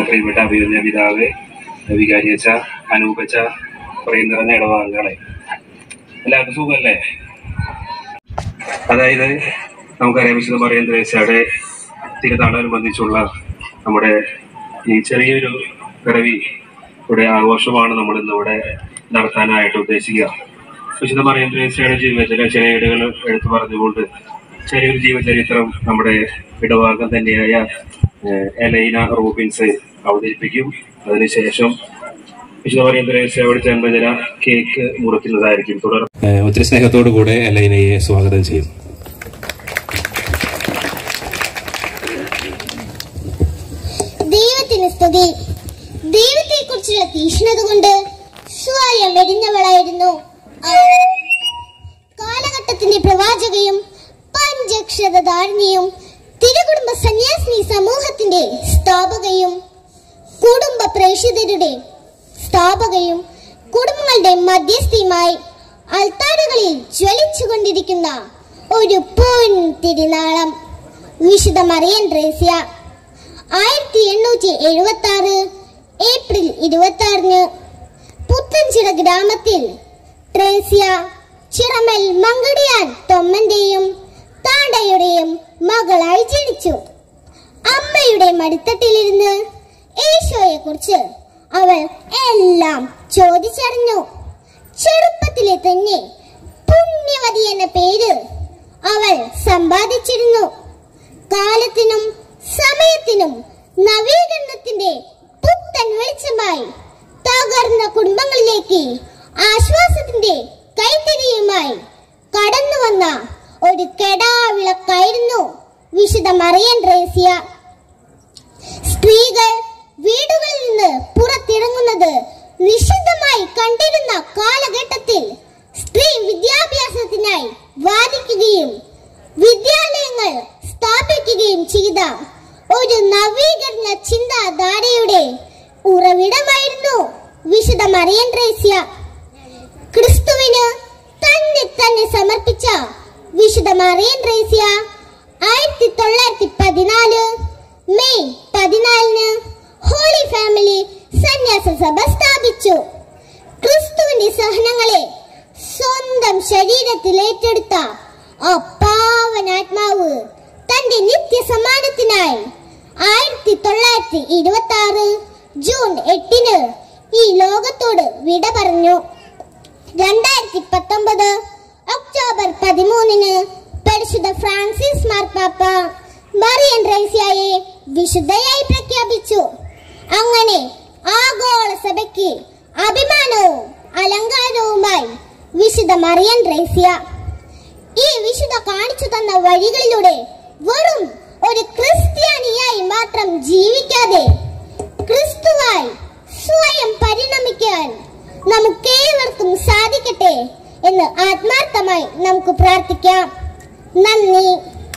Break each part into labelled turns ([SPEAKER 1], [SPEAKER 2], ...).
[SPEAKER 1] പ്രിയപ്പെട്ട അഭിനന്ദ പിതാവ് വികാരിയച്ച അനൂപച്ച പറയും നിറഞ്ഞ ഇടവാങ്കളെ എല്ലാവർക്കും സുഖമല്ലേ അതായത് നമുക്കറിയാം വിശുദ്ധ മറിയം ത്രേസ്യയുടെ തിരുനാളനുബന്ധിച്ചുള്ള നമ്മുടെ ഈ ചെറിയൊരു പിറവി ഇവിടെ ആഘോഷമാണ് നമ്മൾ ഇന്നിവിടെ നടത്താനായിട്ട് ഉദ്ദേശിക്കുക വിശുദ്ധ മറിയം ത്രേസ്യയുടെ ജീവിതത്തിലെ ചില ഏടുകൾ എടുത്തു പറഞ്ഞുകൊണ്ട് ചെറിയൊരു ജീവചരിത്രം നമ്മുടെ ഇടവാകം തന്നെയായ ഏഹ്, എലൈന റൂബിൻസ് അവതരിപ്പിക്കും അതിനുശേഷം വിശുദ്ധ മറിയം ത്രേസ്യയുടെ ജന്മദിന കേക്ക് മുറിക്കുന്നതായിരിക്കും തുടർന്ന് ഒത്തിരി സ്നേഹത്തോടു കൂടെ എലൈനയെ സ്വാഗതം ചെയ്യും
[SPEAKER 2] ദൈവത്തിന് സ്തുതി ദൈവത്തെ കുറിച്ചുള്ള തീഷ്ണത കൊണ്ട് സ്വയം വെടിഞ്ഞവളായിരുന്നു അവൾ. കാലഘട്ടത്തിന്റെ പ്രവാചകയും പഞ്ചക്ഷരധാരണിയും തിരുകുടുംബ സന്യാസിനി സമൂഹത്തിന്റെ സ്ഥാപകയും കുടുംബ പ്രേക്ഷിതരുടെ സ്ഥാപകയും കുടുംബങ്ങളുടെ മധ്യസ്ഥയുമായി അൾത്താരകളിൽ ജ്വലിച്ചുകൊണ്ടിരിക്കുന്ന ഒരു പൊൻ തിരുനാളം വിശുദ്ധ മറിയൻ ത്രേസ്യ ആയിരത്തി എണ്ണൂറ്റി എഴുപത്തി ആറ് ഏപ്രിൽ ഇരുപത്തി ആറിന് പുത്തൻചിറ ഗ്രാമത്തിൽ ട്രേസ്യ ചിറമൽ മങ്കടിയാൻ തൊമ്മന്റെയും താണ്ടയുടെയും മകളായി ജനിച്ചു അമ്മയുടെ മടിത്തട്ടിലിരുന്ന് ഈശോയെ കുറിച്ച് അവൾ എല്ലാം ചോദിച്ചറിഞ്ഞു ചെറുപ്പത്തിലെ തന്നെ പുണ്യവതി എന്ന പേര് അവൾ സമ്പാദിച്ചിരുന്നു കാലത്തിനും സമയത്തിനും നവീകരണത്തിന്റെ പുത്തൻ വെളിച്ചമായി തകർന്ന കുടുംബങ്ങളിലേക്ക് ആശ്വാസത്തിന്റെ കൈത്തിരിയുമായി കടന്നു വന്ന ഒരു കെടാവിളക്കായിരുന്നു വിശുദ്ധ മറിയൻ റേസ്യ സ്ത്രീകൾ വീടുകളിൽ നിന്ന് പുറത്തിറങ്ങുന്നത് നിഷിദ്ധമായി കണ്ടിരുന്ന കാലഘട്ടത്തിൽ സ്ത്രീ വിദ്യാഭ്യാസത്തിനായി വാദിക്കുകയും വിദ്യാലയങ്ങൾ സ്ഥാപിക്കുകയും ചെയ്ത ഒരു നവീകരണ ചിന്താധാരയുടെ ഉറവിടമായിരുന്നു വിശുദ്ധ മറിയൻ ട്രേസ്യ ക്രിസ്തുവിന് തന്നെ തന്നെ സമർപ്പിച്ച വിശുദ്ധ മറിയൻ ട്രേസ്യ ആയിരത്തി തൊള്ളായിരത്തി പതിനാല് മെയ് പതിനാലിന് ഹോളി ഫാമിലി സന്യാസ സഭ സ്ഥാപിച്ചു ക്രിസ്തുവിന്റെ സഹനങ്ങളെ സ്വന്തം ശരീരത്തിൽ ഏറ്റെടുത്ത ആ പാവനാത്മാവ് തന്റെ നിത്യസമ്മാനത്തിനായി ആയിരത്തി തൊള്ളായിരത്തി ഇരുപത്തി ആറ് ജൂൺ എട്ടിന് ഈ ലോകത്തോട് വിട പറഞ്ഞു രണ്ടായിരത്തി പത്തൊമ്പത് ഒക്ടോബർ പതിമൂന്നിന് പരിശുദ്ധ ഫ്രാൻസിസ് മാർപ്പാപ്പ മറിയൻ റൈസിയായെ വിശുദ്ധയായി പ്രഖ്യാപിച്ചു അങ്ങനെ ആഗോള സഭയ്ക്ക് അഭിമാനവും അലങ്കാരവുമായി വിശുദ്ധ മറിയൻ റൈസിയ ഈ വിശുദ്ധ കാണിച്ചു തന്ന വഴികളിലൂടെ വെറും ഒരു ക്രിസ്ത്യാനിയായി മാത്രം ജീവിക്കാതെ ക്രിസ്തുവായി സ്വയം പരിണമിക്കാൻ നമുക്കേവർക്കും സാധിക്കട്ടെ എന്ന് ആത്മാർത്ഥമായി നമുക്ക് പ്രാർത്ഥിക്കാം നന്ദി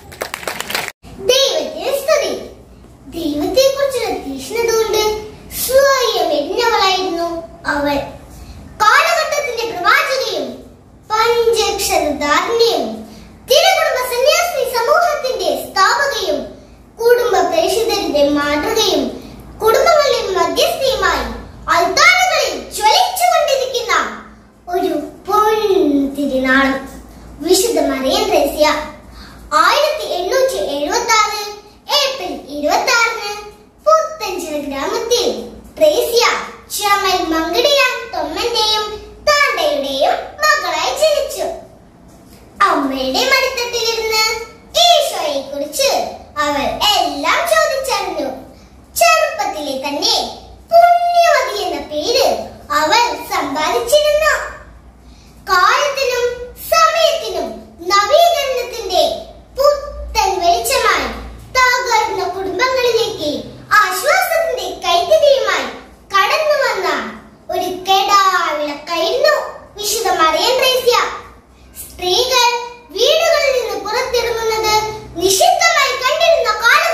[SPEAKER 2] ദൈവത്തിന് സ്തുതി ദൈവത്തെ കുറിച്ചുള്ള തീഷ്ണത കൊണ്ട് സ്വയം എരിഞ്ഞവളായിരുന്നു അവൾ കാലഘട്ടത്തിന്റെ പ്രവാചകയും പഞ്ചക്ഷരധാരണിയും തിരുകുടുംബ സന്യാസിനി സമൂഹത്തിന്റെ സ്ഥാപകയും കുടുംബ പ്രേക്ഷിതരുടെ മാതൃകയും കുടുംബങ്ങളുടെ മധ്യസ്ഥയുമായി അൽത്താരകളിൽ ജ്വലിച്ചുകൊണ്ടിരിക്കുന്ന ഒരു പൊൻ തിരുനാളം വിശുദ്ധ മറിയം ത്രേസ്യ ആയിരത്തി എണ്ണൂറ്റി എഴുപത്തി ആറ് ഏപ്രിൽ ഇരുപത്തി ആറിന് പുത്തഞ്ചിറ ഗ്രാമത്തിൽ ത്രേസ്യ ചമൽ മങ്കടിയാൻ തൊമ്മന്റെയും താണ്ടയുടെയും മകളായി ജനിച്ചു അമ്മയുടെ മടിത്തട്ടിലിരുന്ന് ഈശോയെ കുറിച്ച് അവൾ എല്ലാം ചോദിച്ചറിഞ്ഞു ചെറുപ്പത്തിലെ തന്നെ പുണ്യവതി എന്ന പേര് അവൾ സമ്പാദിച്ചിരുന്നു കാലത്തിനും സമയത്തിനും നവീകരണത്തിന്റെ പുത്തൻ വെളിച്ചമായി തകർന്ന കുടുംബങ്ങളിലേക്ക് ആശ്വാസത്തിന്റെ കൈത്തിരിയുമായി കടന്നു വന്ന ഒരു കെടാവിളക്കായിരുന്നു വിശുദ്ധ മറിയൻ ത്രേസ്യ സ്ത്രീകൾ വീടുകളിൽ നിന്ന് പുറത്തിറങ്ങുന്നത് നിഷിദ്ധമായി കണ്ടിരുന്ന കാലം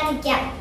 [SPEAKER 2] പ്രാർത്ഥിക്കാം